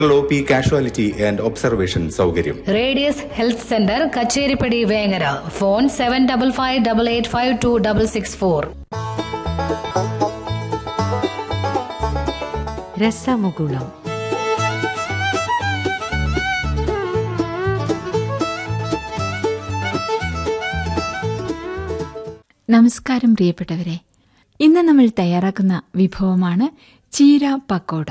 O P casualty and observation സൗകര്യം radius health centre Kacheripadi Vengara phone seven double five double eight five two double six four Rasamukulam നമസ്കാരം പ്രിയപ്പെട്ടവരെ ഇന്ന് നമ്മൾ തയ്യാറാക്കുന്ന വിഭവമാണ് ചീര പക്കോട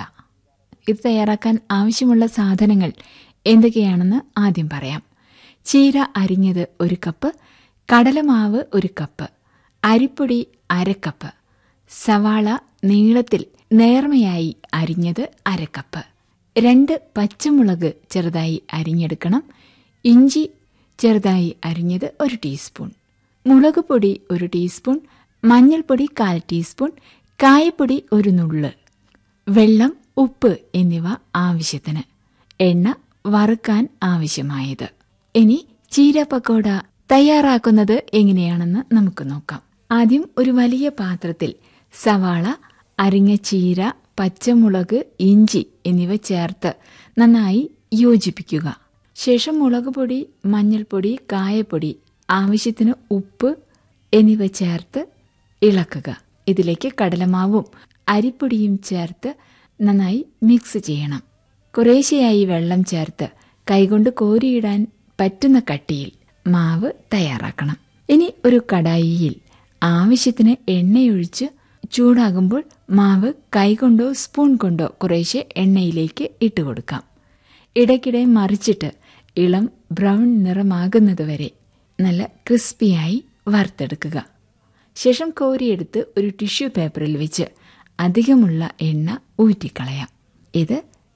ഇത് തയ്യാറാക്കാൻ ആവശ്യമുള്ള സാധനങ്ങൾ എന്തൊക്കെയാണെന്ന് ആദ്യം പറയാം ചീര അരിഞ്ഞത് ഒരു കപ്പ് കടലമാവ് ഒരു കപ്പ് അരിപ്പൊടി അര കപ്പ് സവാള നീളത്തിൽ നേർമയായി അരിഞ്ഞത് അര കപ്പ് രണ്ട് പച്ചമുളക് ചെറുതായി അരിഞ്ഞെടുക്കണം ഇഞ്ചി ചെറുതായി അരിഞ്ഞത് ഒരു ടീസ്പൂൺ മുളക് പൊടി ഒരു ടീസ്പൂൺ മഞ്ഞൾപ്പൊടി കാൽ ടീസ്പൂൺ കായപ്പൊടി ഒരു നുള്ള് വെള്ളം ഉപ്പ് എന്നിവ ആവശ്യത്തിന് എണ്ണ വറുക്കാൻ ആവശ്യമായത് ഇനി ചീര പക്കോട തയ്യാറാക്കുന്നത് എങ്ങനെയാണെന്ന് നമുക്ക് നോക്കാം ആദ്യം ഒരു വലിയ പാത്രത്തിൽ സവാള അരിഞ്ഞ ചീര പച്ചമുളക് ഇഞ്ചി എന്നിവ ചേർത്ത് നന്നായി യോജിപ്പിക്കുക ശേഷം മുളക് പൊടി മഞ്ഞൾപ്പൊടി കായപ്പൊടി ആവശ്യത്തിന് ഉപ്പ് എന്നിവ ചേർത്ത് ഇളക്കുക ഇതിലേക്ക് കടലമാവും അരിപ്പൊടിയും ചേർത്ത് നന്നായി മിക്സ് ചെയ്യണം കുറേശ്ശെയായി വെള്ളം ചേർത്ത് കൈകൊണ്ട് കോരിയിടാൻ പറ്റുന്ന കട്ടിയിൽ മാവ് തയ്യാറാക്കണം ഇനി ഒരു കടായിയിൽ ആവശ്യത്തിന് എണ്ണയൊഴിച്ച് ചൂടാകുമ്പോൾ മാവ് കൈകൊണ്ടോ സ്പൂൺ കൊണ്ടോ കുറേശ്ശെ എണ്ണയിലേക്ക് ഇട്ടുകൊടുക്കാം ഇടയ്ക്കിടെ മറിച്ചിട്ട് ഇളം ബ്രൗൺ നിറമാകുന്നതുവരെ നല്ല ക്രിസ്പിയായി വറുത്തെടുക്കുക ശേഷം കോരിയെടുത്ത് ഒരു ടിഷ്യൂ പേപ്പറിൽ വെച്ച് അധികമുള്ള എണ്ണ ഊറ്റിക്കളയാം ഇത്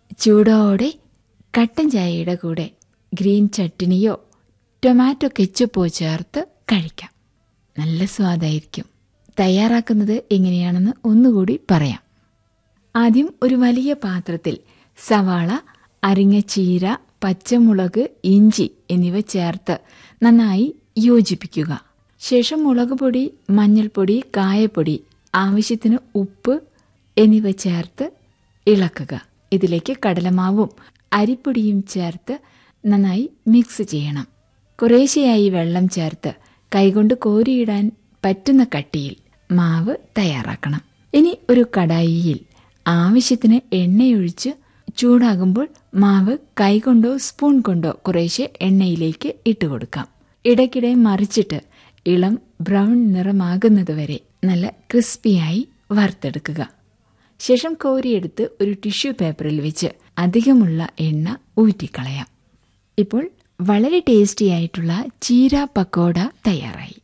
ചൂടോടെ കട്ടൻ ചായയുടെ കൂടെ ഗ്രീൻ ചട്നിയോ ടൊമാറ്റോ കെച്ചപ്പോ ചേർത്ത് കഴിക്കാം നല്ല സ്വാദായിരിക്കും തയ്യാറാക്കുന്നത് എങ്ങനെയാണെന്ന് ഒന്നുകൂടി പറയാം ആദ്യം ഒരു വലിയ പാത്രത്തിൽ സവാള അരിഞ്ഞ ചീര പച്ചമുളക് ഇഞ്ചി എന്നിവ ചേർത്ത് നന്നായി യോജിപ്പിക്കുക ശേഷം മുളക് പൊടി മഞ്ഞൾപ്പൊടി കായപ്പൊടി ആവശ്യത്തിന് ഉപ്പ് എന്നിവ ചേർത്ത് ഇളക്കുക ഇതിലേക്ക് കടലമാവും അരിപ്പൊടിയും ചേർത്ത് നന്നായി മിക്സ് ചെയ്യണം കുറേശ്ശെയായി വെള്ളം ചേർത്ത് കൈകൊണ്ട് കോരിയിടാൻ പറ്റുന്ന കട്ടിയിൽ മാവ് തയ്യാറാക്കണം ഇനി ഒരു കടായിയിൽ ആവശ്യത്തിന് എണ്ണയൊഴിച്ച് ചൂടാകുമ്പോൾ മാവ് കൈകൊണ്ടോ സ്പൂൺ കൊണ്ടോ കുറേശ്ശെ എണ്ണയിലേക്ക് ഇട്ടുകൊടുക്കാം ഇടയ്ക്കിടെ മറിച്ചിട്ട് ഇളം ബ്രൗൺ നിറമാകുന്നതുവരെ നല്ല ക്രിസ്പിയായി വറുത്തെടുക്കുക ശേഷം കോരിയെടുത്ത് ഒരു ടിഷ്യൂ പേപ്പറിൽ വെച്ച് അധികമുള്ള എണ്ണ ഊറ്റിക്കളയാം ഇപ്പോൾ വളരെ ടേസ്റ്റി ആയിട്ടുള്ള ചീര പക്കോട തയ്യാറായി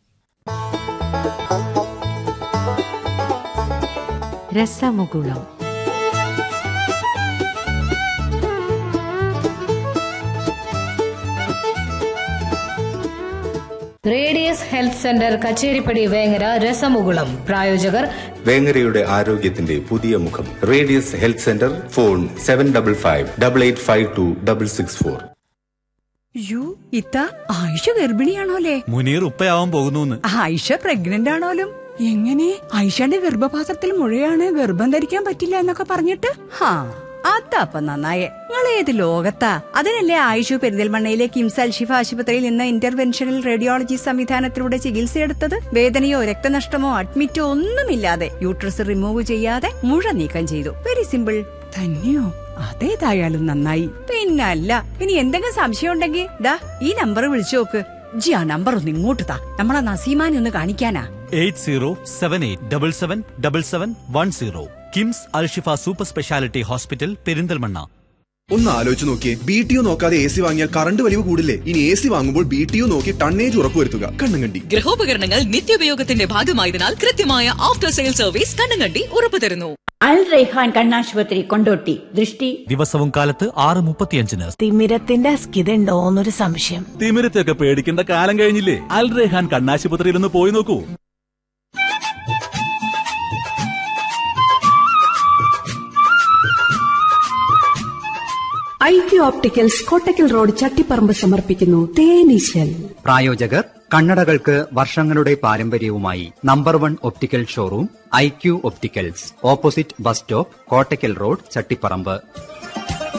Rasamukulam radius health centre Kacheripadi Vengara Rasamukulam പ്രായോജകർ വേങ്ങരയുടെ ആരോഗ്യത്തിന്റെ പുതിയ മുഖം radius health centre phone seven double five double eight five two double six four യു ഇത്ത ആയിഷ ഗർഭിണിയാണോലേ മുനീർ ഉപ്പയാവാൻ പോകുന്നു ആയിഷ പ്രഗ്നന്റ് ആണോലും എങ്ങനെ ആയിഷയുടെ ഗർഭപാത്രത്തിൽ മുഴയാണ് ഗർഭം ധരിക്കാൻ പറ്റില്ല എന്നൊക്കെ പറഞ്ഞിട്ട് ഹാ അതപ്പ നന്നായേ നിങ്ങൾ ഏത് ലോകത്താ അതിനല്ലേ ആയിഷു പെരിന്തൽമണ്ണയിലെ കിംസ് അൽഷിഫ ആശുപത്രിയിൽ നിന്ന് ഇന്റർവെൻഷണൽ റേഡിയോളജി സംവിധാനത്തിലൂടെ ചികിത്സയെടുത്തത് വേദനയോ രക്തനഷ്ടമോ അഡ്മിറ്റോ ഒന്നുമില്ലാതെ യൂട്രസ് റിമൂവ് ചെയ്യാതെ മുഴ നീക്കം ചെയ്തു വെരി സിമ്പിൾ തന്നെയോ അതേതായാലും നന്നായി പിന്നല്ല ഇനി എന്തെങ്കിലും സംശയം ഉണ്ടെങ്കിൽ ദാ ഈ നമ്പർ വിളിച്ചു നോക്ക് ജി ആ നമ്പർ ഒന്ന് ഇങ്ങോട്ട് താ നമ്മളെ നസീമാനെ ഒന്ന് കാണിക്കാനാ eight zero seven eight double seven double seven one zero KIMS Alshifa super speciality hospital Perinthalmanna ഒന്ന് ആലോചിച്ച് നോക്കിയേ ബി ടി യു നോക്കാതെ എ സി വാങ്ങിയാൽ കറണ്ട് വലിവ് കൂടില്ലേ ഇനി എ സി വാങ്ങുമ്പോൾ ബി ടി യു നോക്കി ടണ്ണേജ് ഉറപ്പുവരുത്തുക കണ്ണും കണ്ടി ഗൃഹോപകരണങ്ങൾ നിത്യോപയോഗത്തിന്റെ ഭാഗമായതിനാൽ കൃത്യമായ ആഫ്റ്റർ സെയിൽ സർവീസ് കണ്ണുകണ്ടി ഉറപ്പു തരുന്നു അൽ റൈഹാൻ കണ്ണാശുപത്രി കൊണ്ടോട്ടി ദൃഷ്ടി ദിവസവും കാലത്ത് ആറ് മുപ്പത്തിയഞ്ചിന് തിമിരത്തിന്റെ അസ്കിതയുണ്ടോ എന്നൊരു സംശയം തിമിരത്തൊക്കെ പേടിക്കേണ്ട കാലം കഴിഞ്ഞില്ലേ അൽ റെഹാൻ കണ്ണാശുപത്രിയിൽ ഒന്ന് പോയി നോക്കൂ I Q opticals Kottakkal road Chattiparamba സമർപ്പിക്കുന്നു തേനീശൽ പ്രായോജകർ കണ്ണടകൾക്ക് വർഷങ്ങളുടെ പാരമ്പര്യവുമായി number one optical showroom I Q opticals opposite bus stop Kottakkal road Chattiparamba